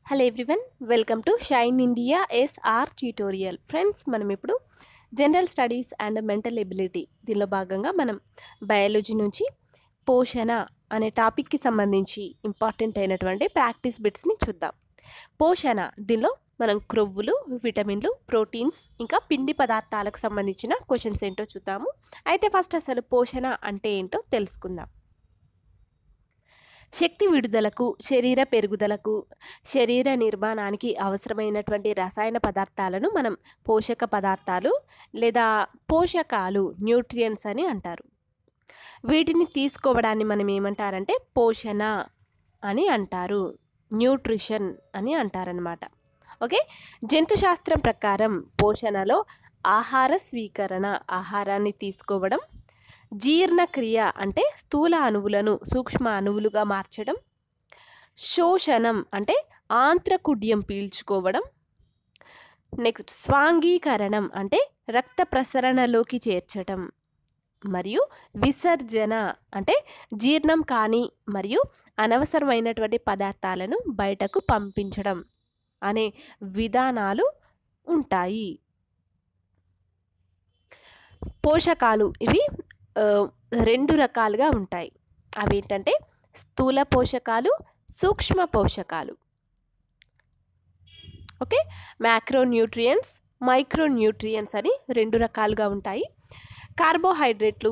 hello everyone welcome to Shine India SR tutorial friends మనం ఇప్పుడు general studies and mental ability దీనిలో భాగంగా మనం బయాలజీ నుంచి పోషణ అనే టాపిక్కి సంబంధించి ఇంపార్టెంట్ అయినటువంటి ప్రాక్టీస్ బిట్స్ని చూద్దాం పోషణ దీనిలో మనం క్రొవ్వులు విటమిన్లు ప్రోటీన్స్ ఇంకా పిండి పదార్థాలకు సంబంధించిన క్వశ్చన్స్ ఏంటో చూద్దాము అయితే ఫస్ట్ అసలు పోషణ అంటే ఏంటో తెలుసుకుందాం శక్తి విడుదలకు శరీర పెరుగుదలకు శరీర నిర్మాణానికి అవసరమైనటువంటి రసాయన పదార్థాలను మనం పోషక పదార్థాలు లేదా పోషకాలు న్యూట్రియన్స్ అని అంటారు వీటిని తీసుకోవడాన్ని మనం ఏమంటారంటే పోషణ అని అంటారు న్యూట్రిషన్ అని అంటారనమాట ఓకే జంతుశాస్త్రం ప్రకారం పోషణలో ఆహార స్వీకరణ ఆహారాన్ని తీసుకోవడం జీర్ణక్రియ అంటే స్థూల అణువులను సూక్ష్మ అణువులుగా మార్చడం శోషణం అంటే ఆంత్రకుడ్యం పీల్చుకోవడం నెక్స్ట్ స్వాంగీకరణం అంటే రక్త ప్రసరణలోకి చేర్చడం మరియు విసర్జన అంటే జీర్ణం కాని మరియు అనవసరమైనటువంటి పదార్థాలను బయటకు పంపించడం అనే విధానాలు ఉంటాయి పోషకాలు ఇవి ఆ, రెండు రకాలుగా ఉంటాయి అవి ఏంటంటే స్థూల పోషకాలు సూక్ష్మ పోషకాలు ఓకే మ్యాక్రోన్యూట్రియంట్స్ మైక్రోన్యూట్రియంట్స్ అని రెండు రకాలుగా ఉంటాయి కార్బోహైడ్రేట్లు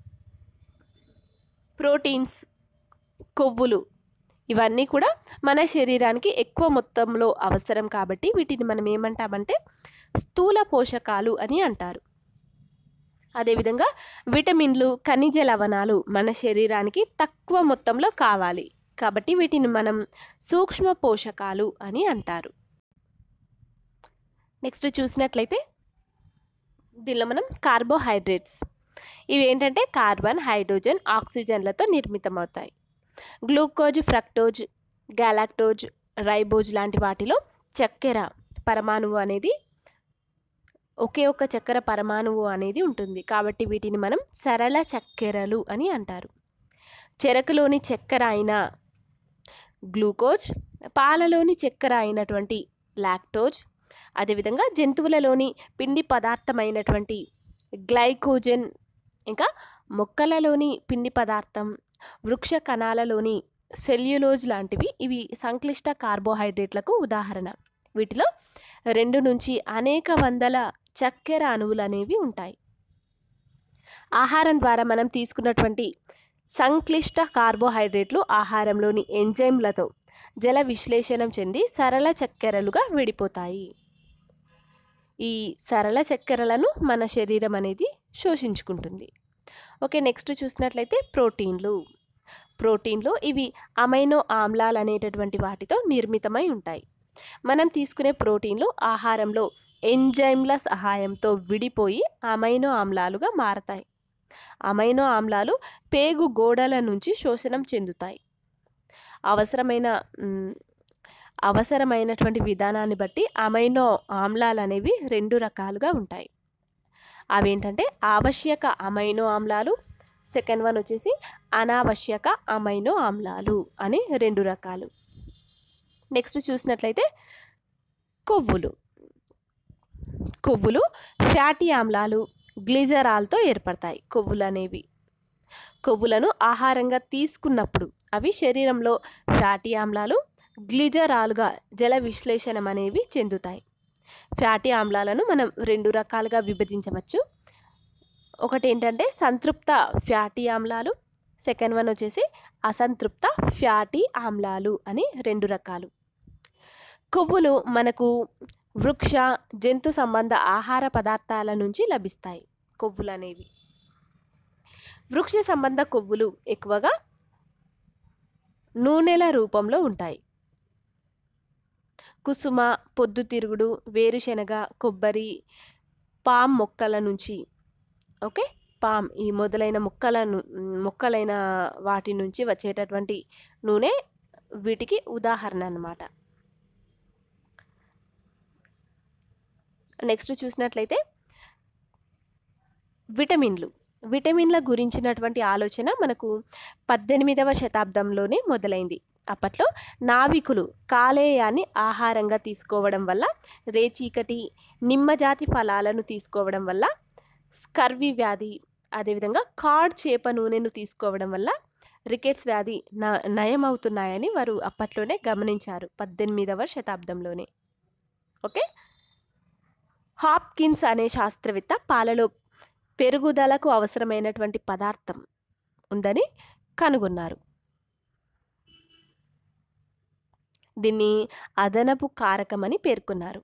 ప్రోటీన్స్ కొవ్వులు ఇవన్నీ కూడా మన శరీరానికి ఎక్కువ మొత్తంలో అవసరం కాబట్టి వీటిని మనం ఏమంటామంటే స్థూల పోషకాలు అని అంటారు అదేవిధంగా విటమిన్లు ఖనిజ లవణాలు మన శరీరానికి తక్కువ మొత్తంలో కావాలి కాబట్టి వీటిని మనం సూక్ష్మ పోషకాలు అని అంటారు నెక్స్ట్ చూసినట్లయితే దీనిలో మనం కార్బోహైడ్రేట్స్ ఇవి ఏంటంటే కార్బన్ హైడ్రోజన్ ఆక్సిజన్లతో నిర్మితమవుతాయి గ్లూకోజ్ ఫ్రక్టోజ్ గాలాక్టోజ్ రైబోజ్ లాంటి వాటిలో చక్కెర పరమాణువు అనేది ఒకే ఒక్క చక్కెర పరమాణువు అనేది ఉంటుంది కాబట్టి వీటిని మనం సరళ చక్కెరలు అని అంటారు చెరకులోని చక్కెర అయిన గ్లూకోజ్ పాలలోని చక్కెర అయినటువంటి లాక్టోజ్ అదేవిధంగా జంతువులలోని పిండి పదార్థమైనటువంటి గ్లైకోజన్ ఇంకా మొక్కలలోని పిండి పదార్థం వృక్ష కణాలలోని సెల్యులోజ్ లాంటివి ఇవి సంక్లిష్ట కార్బోహైడ్రేట్లకు ఉదాహరణ వీటిలో రెండు నుంచి అనేక వందల చక్కెర అణువులు అనేవి ఉంటాయి ఆహారం ద్వారా మనం తీసుకున్నటువంటి సంక్లిష్ట కార్బోహైడ్రేట్లు ఆహారంలోని ఎంజైమ్లతో జల విశ్లేషణం చెంది సరళ చక్కెరలుగా విడిపోతాయి ఈ సరళ చక్కెరలను మన శరీరం అనేది శోషించుకుంటుంది ఓకే నెక్స్ట్ చూసినట్లయితే ప్రోటీన్లు ప్రోటీన్లు ఇవి అమైనో ఆమ్లాలు అనేటటువంటి వాటితో నిర్మితమై ఉంటాయి మనం తీసుకునే ప్రోటీన్లు ఆహారంలో ఎంజైమ్ల సహాయంతో విడిపోయి అమైనో ఆమ్లాలుగా మారతాయి అమైనో ఆమ్లాలు పేగు గోడల నుంచి శోషణం చెందుతాయి అవసరమైన మ్, అవసరమైనటువంటి విధానాన్ని బట్టి అమైనో ఆమ్లాలు అనేవి రెండు రకాలుగా ఉంటాయి అవేంటంటే ఆవశ్యక అమైనో ఆమ్లాలు సెకండ్ వన్ వచ్చేసి అనావశ్యక అమైనో ఆమ్లాలు అని రెండు రకాలు నెక్స్ట్ చూసినట్లయితే కొవ్వులు కొవ్వులు ఫ్యాటీ ఆమ్లాలు గ్లిజరాల్తో ఏర్పడతాయి కొవ్వులు అనేవి కొవ్వులను ఆహారంగా తీసుకున్నప్పుడు అవి శరీరంలో ఫ్యాటీ ఆమ్లాలు గ్లిజరాలుగా జల విశ్లేషణం అనేవి చెందుతాయి ఫ్యాటీ ఆమ్లాలను మనం రెండు రకాలుగా విభజించవచ్చు ఒకటి ఏంటంటే సంతృప్త ఫ్యాటీ ఆమ్లాలు సెకండ్ వన్ వచ్చేసి అసంతృప్త ఫ్యాటీ ఆమ్లాలు అని రెండు రకాలు కొవ్వులు మనకు వృక్ష జంతు సంబంధ ఆహార పదార్థాల నుంచి లభిస్తాయి కొవ్వులు అనేవి వృక్ష సంబంధ కొవ్వులు ఎక్కువగా నూనెల రూపంలో ఉంటాయి కుసుమ పొద్దుతిరుగుడు వేరుశెనగ కొబ్బరి పామ్ మొక్కల నుంచి ఓకే పామ్ ఈ మొదలైన మొక్కల ను- మొక్కలైన వాటి నుంచి వచ్చేటటువంటి నూనె వీటికి ఉదాహరణ అన్నమాట నెక్స్ట్ చూసినట్లయితే విటమిన్లు విటమిన్ల గురించినటువంటి ఆలోచన మనకు పద్దెనిమిదవ శతాబ్దంలోనే మొదలైంది అప్పట్లో నావికులు కాలేయాన్ని ఆహారంగా తీసుకోవడం వల్ల రేచీకటి నిమ్మజాతి ఫలాలను తీసుకోవడం వల్ల స్కర్వి వ్యాధి అదేవిధంగా కాడ్ చేప నూనెను తీసుకోవడం వల్ల రికెట్స్ వ్యాధి న నయమవుతున్నాయని వారు అప్పట్లోనే గమనించారు పద్దెనిమిదవ శతాబ్దంలోనే ఓకే హాప్కిన్స్ అనే శాస్త్రవేత్త పాలలో పెరుగుదలకు అవసరమైనటువంటి పదార్థం ఉందని కనుగొన్నారు దీన్ని అదనపు కారకమని పేర్కొన్నారు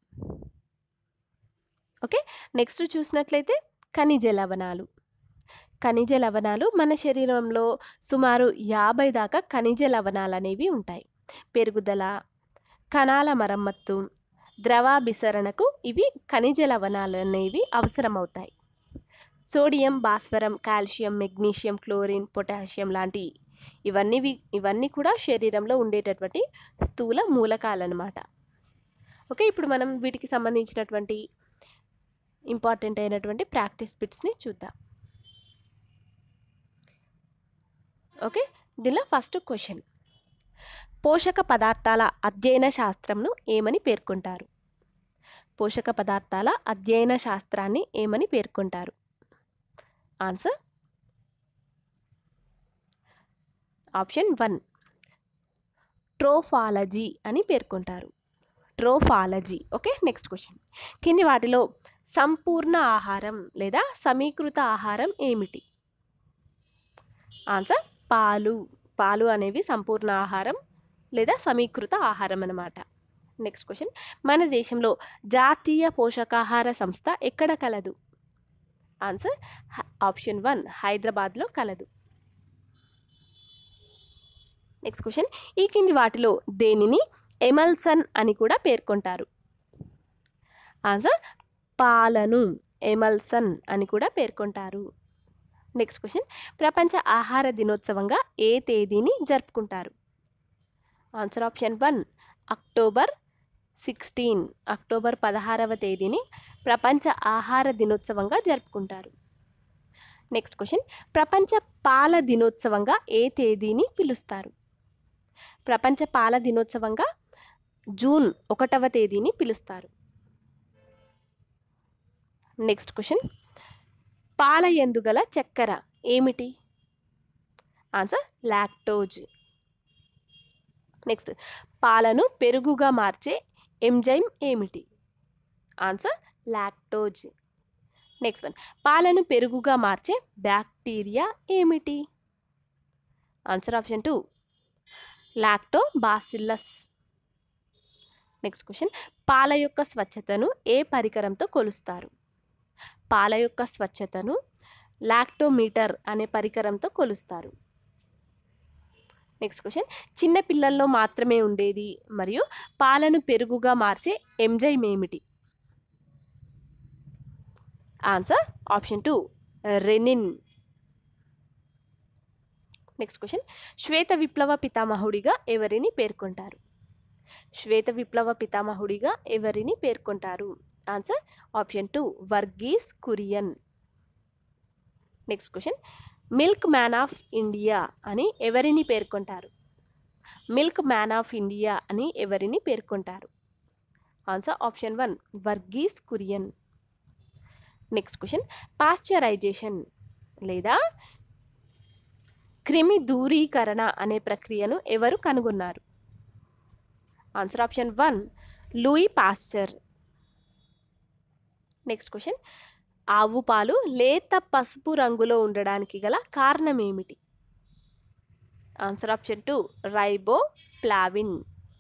ఓకే నెక్స్ట్ చూసినట్లయితే ఖనిజ లవణాలు ఖనిజ లవణాలు మన శరీరంలో సుమారు యాభై దాకా ఖనిజ లవణాలు అనేవి ఉంటాయి పెరుగుదల కణాల మరమ్మత్తు ద్రవాభిసరణకు ఇవి ఖనిజ లవణాలు అనేవి అవసరమవుతాయి సోడియం భాస్వరం కాల్షియం మెగ్నీషియం క్లోరిన్ పొటాషియం లాంటి ఇవన్నీ వి- ఇవన్నీ కూడా శరీరంలో ఉండేటటువంటి స్థూల మూలకాలన్నమాట ఓకే ఇప్పుడు మనం వీటికి సంబంధించినటువంటి ఇంపార్టెంట్ అయినటువంటి ప్రాక్టీస్ బిట్స్ని చూద్దాం ఓకే దీనిలో ఫస్ట్ క్వశ్చన్ పోషక పదార్థాల అధ్యయన శాస్త్రంను ఏమని పేర్కొంటారు పోషక పదార్థాల అధ్యయన శాస్త్రాన్ని ఏమని పేర్కొంటారు ఆన్సర్ ఆప్షన్ వన్ ట్రోఫాలజీ అని పేర్కొంటారు ట్రోఫాలజీ ఓకే నెక్స్ట్ క్వశ్చన్ కింది వాటిలో సంపూర్ణ ఆహారం లేదా సమీకృత ఆహారం ఏమిటి ఆన్సర్ పాలు పాలు అనేవి సంపూర్ణ ఆహారం లేదా సమీకృత ఆహారం అన్నమాట నెక్స్ట్ క్వశ్చన్ మన దేశంలో జాతీయ పోషకాహార సంస్థ ఎక్కడ కలదు ఆన్సర్ ఆప్షన్ వన్ హైదరాబాద్లో కలదు నెక్స్ట్ క్వశ్చన్ ఈ కింది వాటిలో దేనిని ఎమల్సన్ అని కూడా పేర్కొంటారు ఆన్సర్ పాలను ఎమల్సన్ అని కూడా పేర్కొంటారు నెక్స్ట్ క్వశ్చన్ ప్రపంచ ఆహార దినోత్సవంగా ఏ తేదీని జరుపుకుంటారు answer option one October sixteen October పదహారవ తేదీని ప్రపంచ ఆహార దినోత్సవంగా జరుపుకుంటారు నెక్స్ట్ క్వశ్చన్ ప్రపంచ పాల దినోత్సవంగా ఏ తేదీని పిలుస్తారు ప్రపంచ పాల దినోత్సవంగా జూన్ ఒకటవ తేదీని పిలుస్తారు నెక్స్ట్ క్వశ్చన్ పాల ఎందుగల చక్కెర ఏమిటి ఆన్సర్ లాక్టోజ్ నెక్స్ట్ పాలను పెరుగుగా మార్చే ఎంజైమ్ ఏమిటి ఆన్సర్ లాక్టోజ్ నెక్స్ట్ వన్ పాలను పెరుగుగా మార్చే బ్యాక్టీరియా ఏమిటి answer option two lactobacillus next question పాల యొక్క స్వచ్ఛతను ఏ పరికరంతో కొలుస్తారు పాల యొక్క స్వచ్ఛతను లాక్టోమీటర్ అనే పరికరంతో కొలుస్తారు నెక్స్ట్ క్వశ్చన్ చిన్న పిల్లల్లో మాత్రమే ఉండేది మరియు పాలను పెరుగుగా మార్చే ఎంజైమ్ ఏమిటి answer option two rennin next question శ్వేత విప్లవ పితామహుడిగా ఎవరిని పేర్కొంటారు శ్వేత విప్లవ పితామహుడిగా ఎవరిని పేర్కొంటారు answer option two Verghese Kurien next question milk man of India అని ఎవరిని పేర్కొంటారు మిల్క్ మ్యాన్ ఆఫ్ ఇండియా అని ఎవరిని పేర్కొంటారు answer option one Verghese Kurien next question pasteurisation లేదా క్రిమి దూరీకరణ అనే ప్రక్రియను ఎవరు కనుగొన్నారు answer option one Louis Pasteur next question ఆవు పాలు లేత పసుపు రంగులో ఉండడానికి గల కారణం ఏమిటి answer option two riboflavin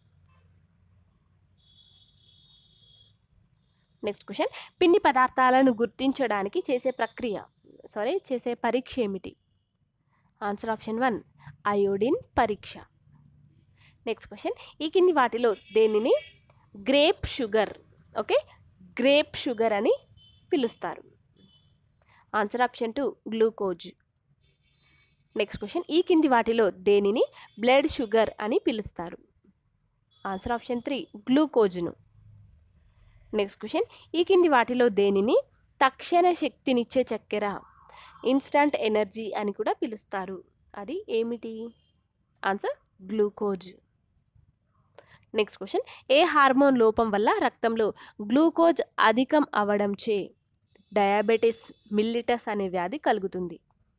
next question పిండి పదార్థాలను గుర్తించడానికి చేసే ప్రక్రియ సారీ చేసే పరీక్ష ఏమిటి ఆన్సర్ ఆప్షన్ వన్ అయోడిన్ పరీక్ష నెక్స్ట్ క్వశ్చన్ ఈ కింది వాటిలో దేనిని grape sugar okay grape sugar అని పిలుస్తారు answer option two glucose next question ఈ కింది వాటిలో దేనిని బ్లడ్ షుగర్ అని పిలుస్తారు ఆన్సర్ ఆప్షన్ త్రీ గ్లూకోజ్ను నెక్స్ట్ క్వశ్చన్ ఈ కింది వాటిలో దేనిని తక్షణ శక్తినిచ్చే చక్కెర ఇన్స్టంట్ ఎనర్జీ అని కూడా పిలుస్తారు అది ఏమిటి ఆన్సర్ గ్లూకోజ్ నెక్స్ట్ క్వశ్చన్ ఏ హార్మోన్ లోపం వల్ల రక్తంలో గ్లూకోజ్ అధికం అవడంచే డయాబెటిస్ మిల్లిటస్ అనే వ్యాధి కలుగుతుంది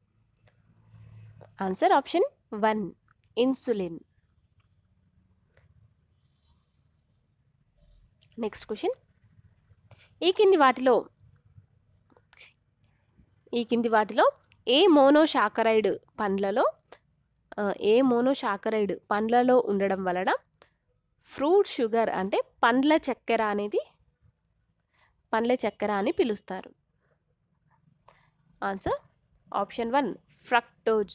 answer option one insulin next question ఈ కింది వాటిలో ఈ కింది వాటిలో ఏ మోనోషాకరైడ్ పండ్లలో ఆ, ఏ మోనోషాకరైడ్ పండ్లలో ఉండడం వలన ఫ్రూట్ షుగర్ అంటే పండ్ల చక్కెర అనేది పండ్ల చక్కెర అని పిలుస్తారు answer option one fructose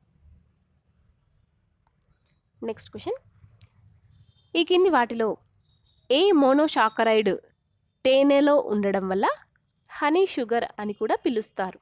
next question ఈ కింది వాటిలో ఏ మోనోషాకరైడ్ తేనెలో ఉండడం వల్ల హనీ షుగర్ అని కూడా పిలుస్తారు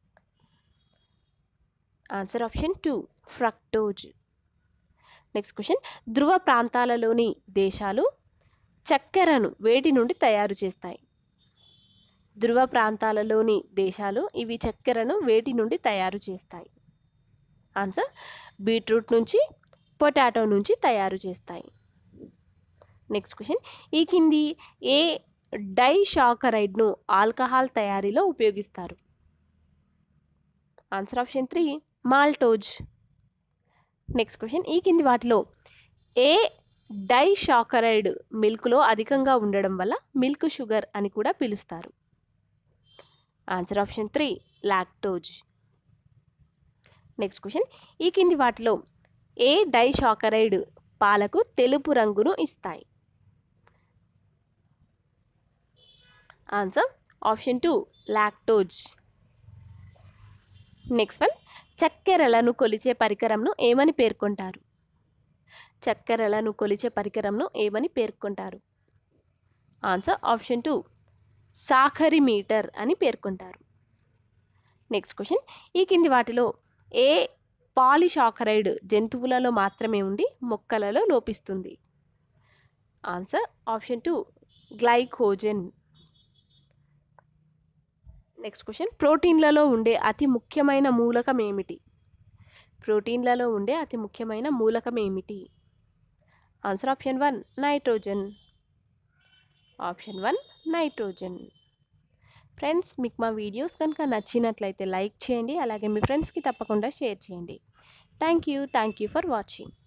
answer option two fructose next question ధ్రువ ప్రాంతాలలోని దేశాలు చక్కెరను వేటి నుండి తయారు చేస్తాయి ధ్రువ ప్రాంతాలలోని దేశాలు ఇవి చక్కెరను వేటి నుండి తయారు చేస్తాయి ఆన్సర్ బీట్రూట్ నుంచి పొటాటో నుంచి తయారు చేస్తాయి నెక్స్ట్ క్వశ్చన్ ఈ కింది ఏ డై షాకరైడ్ను ఆల్కహాల్ తయారీలో ఉపయోగిస్తారు answer option three maltose next question ఈ కింది వాటిలో ఏ డై షాకరైడ్ మిల్క్లో అధికంగా ఉండడం వల్ల మిల్క్ షుగర్ అని కూడా పిలుస్తారు answer option three lactose next question ఈ కింది వాటిలో ఏ డై షాకరైడ్ పాలకు తెలుపు రంగును ఇస్తాయి answer option two lactose next one చక్కెరలను కొలిచే పరికరంను ఏమని పేర్కొంటారు చక్కెరలను కొలిచే పరికరంను ఏమని పేర్కొంటారు ఆన్సర్ ఆప్షన్ టూ సాఖరిమీటర్ అని పేర్కొంటారు నెక్స్ట్ క్వశ్చన్ ఈ కింది వాటిలో ఏ పాలిషాకరైడ్ జంతువులలో మాత్రమే ఉండి మొక్కలలో లోపిస్తుంది answer option two glycogen next question ప్రోటీన్లలో ఉండే అతి ముఖ్యమైన మూలకం ఏమిటి ప్రోటీన్లలో ఉండే అతి ముఖ్యమైన మూలకం ఏమిటి answer option one nitrogen option one nitrogen friends మీకు మా వీడియోస్ కనుక నచ్చినట్లయితే లైక్ చేయండి అలాగే మీ ఫ్రెండ్స్కి తప్పకుండా షేర్ చేయండి thank you thank you for watching